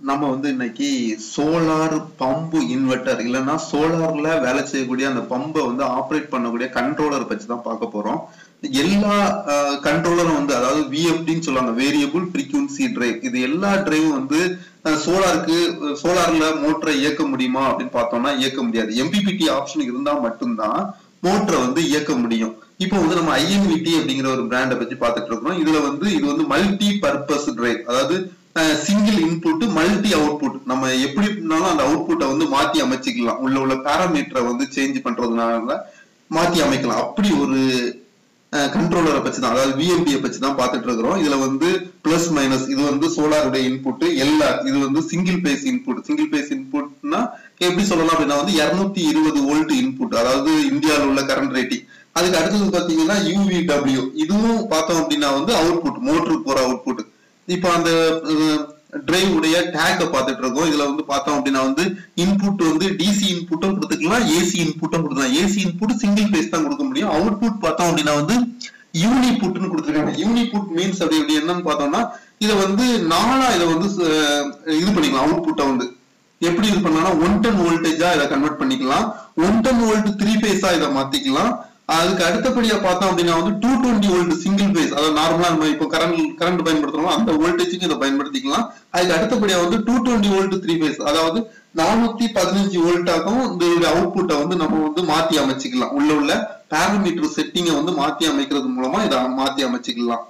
நம்ம வந்து இன்னைக்கு சோலார் பம்பு இன்வெர்டர் இல்லைன்னா சோலார்ல வேலை செய்யக்கூடிய அந்த பம்பை வந்து ஆப்ரேட் பண்ணக்கூடிய கண்ட்ரோலர் பற்றி தான் பார்க்க போறோம் எல்லா கண்ட்ரோலரும் வந்து அதாவது விஎஃப்டின்னு சொல்லுவாங்க வேரியபிள் ஃப்ரீக்வன்சி டிரைவ் இது எல்லா டிரைவும் வந்து சோலாருக்கு சோலார்ல மோட்டரை இயக்க முடியுமா அப்படின்னு பார்த்தோம்னா இயக்க முடியாது எம்பிபிடி ஆப்ஷன் இருந்தா மட்டும்தான் மோட்டரை வந்து இயக்க முடியும் இப்போ வந்து நம்ம ஐஎன்விடி அப்படிங்கிற ஒரு பிராண்டை பத்தி பார்த்துட்டு இருக்கோம் இதுல வந்து இது வந்து மல்டி பர்பஸ் டிரைவ் அதாவது சிங்கிள் இன்புட் மல்டி அவுட்புட் நம்ம எப்படி இருந்தாலும் அந்த அவுட்புட்டை வந்து மாத்தி அமைச்சிக்கலாம் உள்ள உள்ள பேராமீட்டரை வந்து சேஞ்ச் பண்றதுனால மாத்தி அமைக்கலாம் அப்படி ஒரு கண்ட்ரோலரை பத்தி தான் அதாவது விஎம்பியை பத்தி தான் பார்த்துட்டு இருக்கிறோம் இதுல வந்து பிளஸ் மைனஸ் இது வந்து சோலாருடைய இன்புட் எல்ஆர் இது வந்து single phase input single phase இன்புட்னா எப்படி சொல்லலாம் அப்படின்னா வந்து இருநூத்தி இருபது வோல்ட் இன்புட் அதாவது இந்தியாவில் உள்ள கரண்ட் ரேட்டிங் அதுக்கு அடுத்தது பாத்தீங்கன்னா யூவிடபிள்யூ இதுவும் பார்த்தோம் அப்படின்னா வந்து அவுட்புட் மோட்டருக்கு போற அவுட்புட் இப்போ அந்த டிரைவ் உடைய டேக்கை பார்த்துட்டு இருக்கோம் இதுல வந்து பார்த்தோம் அப்படின்னா வந்து இன்புட் வந்து டிசி இன்புட்டும் கொடுத்துக்கலாம் ஏசி இன்புட்டும் கொடுக்கலாம் ஏசி இன்புட் சிங்கிள் பேஸ் தான் கொடுக்க முடியும் அவுட்புட் பார்த்தோம் அப்படின்னா வந்து யூனிபுட்னு கொடுத்துருக்காங்க யூனிபுட் மீன்ஸ் அப்படி அப்படி என்னன்னு பார்த்தோம்னா இதை வந்து நாலா இதை வந்து இது பண்ணிக்கலாம் அவுட்புட்டை வந்து எப்படி இது பண்ணலாம் ஒன் டென் வோல்டேஜா இதை கன்வெர்ட் பண்ணிக்கலாம் ஒன் டென் வோல்ட் த்ரீ பேஸா இதை மாத்திக்கலாம் அதுக்கு அடுத்தபடியா பார்த்தோம் அப்படின்னா வந்து two twenty volt single phase அதாவது நார்மலா நம்ம இப்போ கரண்ட் கரண்ட் பயன்படுத்துறோம் அந்த வோல்டேஜுக்கு இதை பயன்படுத்திக்கலாம் அதுக்கு அடுத்தபடியா வந்து two twenty volt three phase அதாவது நானூத்தி பதினஞ்சு வோல்ட்டாக்கும் இந்த அவுட்புட்டை வந்து நம்ம வந்து மாத்தி அமைச்சிக்கலாம் உள்ள உள்ள பேரமீட்டர் செட்டிங்கை வந்து மாத்தி அமைக்கிறது மூலமா இதை மாத்தி அமைச்சிக்கலாம்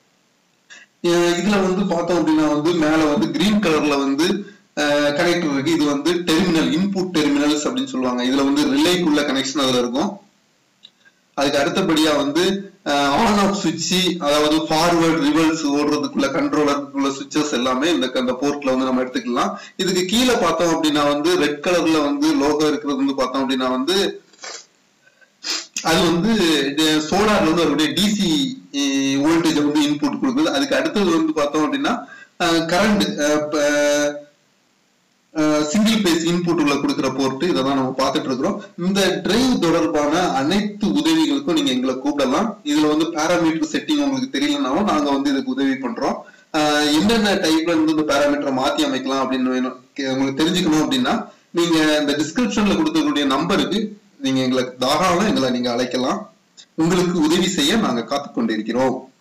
இதுல வந்து பார்த்தோம் அப்படின்னா வந்து மேல வந்து கிரீன் கலர்ல வந்து கனெக்டர் இருக்கு இது வந்து டெர்மினல் இன்புட் டெர்மினல்ஸ் அப்படின்னு சொல்லுவாங்க இதுல வந்து ரிலேக்குள்ள கனெக்ஷன் அதுல இருக்கும் அதுக்கு அடுத்தபடியா வந்து ஆன் ஆஃப் சுவிட்ச் அதாவது ஃபார்வர்ட் ரிவர்ஸ் ஓடுறதுக்குள்ள கண்ட்ரோலருக்குள்ள சுவிட்சஸ் எல்லாமே இந்த அந்த போர்ட்ல வந்து நம்ம எடுத்துக்கலாம் இதுக்கு கீழே பார்த்தோம் அப்படின்னா வந்து ரெட் கலர்ல வந்து லோகோ இருக்கிறது வந்து பார்த்தோம் அப்படின்னா வந்து அது வந்து சோலார்ல வந்து அவருடைய டிசி வோல்டேஜ் வந்து இன்புட் கொடுக்குது அதுக்கு அடுத்தது வந்து பார்த்தோம் அப்படின்னா கரண்ட் சிங்கிள் பேஸ் இன்புட் உள்ள கொடுக்குற போர்ட் இதை தான் நம்ம பார்த்துட்டு இருக்கிறோம் இந்த டிரைவ் தொடர்பான அனைத்து உதவிகளுக்கும் நீங்க எங்களை கூப்பிடலாம் இதுல வந்து பேராமீட்டர் செட்டிங் உங்களுக்கு தெரியலனாலும் நாங்க வந்து இதுக்கு உதவி பண்றோம் என்னென்ன டைப்ல இருந்து இந்த பேராமீட்டரை மாத்தி அமைக்கலாம் அப்படின்னு வேணும் உங்களுக்கு தெரிஞ்சுக்கணும் அப்படின்னா நீங்க இந்த டிஸ்கிரிப்ஷன்ல கொடுக்கக்கூடிய நம்பருக்கு நீங்க எங்களை தாராளம் எங்களை நீங்க அழைக்கலாம் உங்களுக்கு உதவி செய்ய நாங்க காத்து கொண்டிருக்கிறோம்